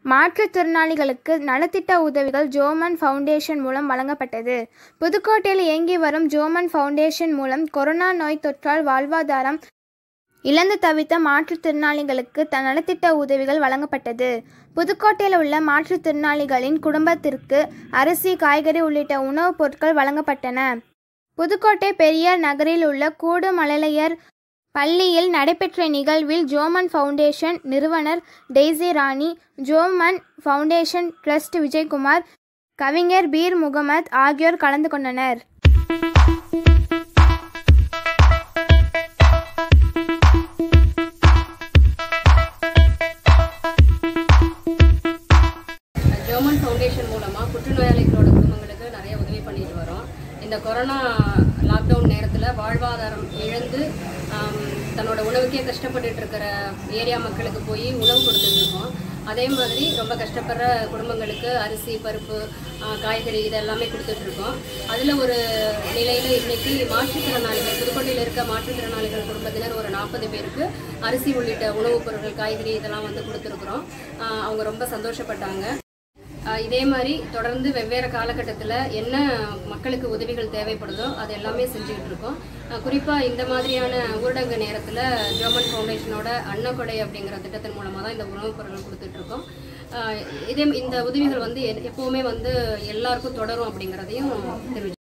மாற்றுத்திறனாளிகளுக்கு நலத்திட்ட உதவிகள் ஜோமன் ஃபவுண்டேஷன் மூலம் வழங்கப்பட்டது புதுக்கோட்டையில் இயங்கி வரும் ஜோமன் ஃபவுண்டேஷன் மூலம் கொரோனா நோய் தொற்றால் வாழ்வாதாரம் இழந்து தவித்த மாற்றுத்திறனாளிகளுக்கு த நலத்திட்ட உதவிகள் வழங்கப்பட்டது புதுக்கோட்டையில் உள்ள மாற்றுத்திறனாளிகளின் குடும்பத்திற்கு அரிசி காய்கறி உள்ளிட்ட உணவுப் பொருட்கள் வழங்கப்பட்டன புதுக்கோட்டை பெரியார் நகரில் உள்ள கூடு மழலையர் பள்ளியில் நடைபெற்ற நிகழ்வில் ஜோமன் ஃபவுண்டேஷன் நிறுவனர் Daisy Rani Joman foundation trust Vijayakumar கவிஞர் பீர் முகமது ஆகியோர் கலந்து கொண்டனர் ஜெர்மன் ஃபவுண்டேஷன் மூலமாக புற்றுநோயாளிகளோட குடும்பங்களுக்கு நிறைய உதவி பண்ணிட்டு வரோம் இந்த கொரோனா லாக்டவுன் நேரத்தில் வாழ்வாதாரம் இழந்து ஆம், தன்னோட உணவுக்கே கஷ்டப்பட்டுட்டு இருக்கிற ஏரியா மக்களுக்கு போய் உணவு கொடுத்துட்டு இருக்கோம் அதே மாதிரி ரொம்ப கஷ்டப்படுற குடும்பங்களுக்கு அரிசி பருப்பு ஆ, காய்கறி இதெல்லாமே கொடுத்துட்டு இருக்கோம் அதில் ஒரு நிலையில் இன்னைக்கு மாற்றுத்திறனாளிகள் புதுக்கோட்டையில் இருக்க மாற்றுத்திறனாளிகள் குடும்பத்தினர் ஒரு நாற்பது பேருக்கு அரிசி உள்ளிட்ட உணவுப் பொருட்கள் காய்கறி இதெல்லாம் வந்து கொடுத்துருக்குறோம் ஆ, அவங்க ரொம்ப சந்தோஷப்பட்டாங்க ஆஹ் இதே மாதிரி தொடர்ந்து வெவ்வேறு காலகட்டத்தில் என்ன மக்களுக்கு உதவிகள் தேவைப்படுதோ அது எல்லாமே செஞ்சுக்கிட்டு இருக்கோம் குறிப்பாக இந்த மாதிரியான ஊரடங்கு நேரத்தில் ஜெர்மன் ஃபவுண்டேஷனோட அன்னக்கொடை அப்படிங்கிற திட்டத்தின் மூலமாக தான் இந்த உணவுப் பொருட்கள் கொடுத்துட்டு இருக்கோம் ஆஹ் இதே இந்த உதவிகள் வந்து எ- எப்போவுமே வந்து எல்லாருக்கும் தொடரும் அப்படிங்கிறதையும் தெரிவிச்சு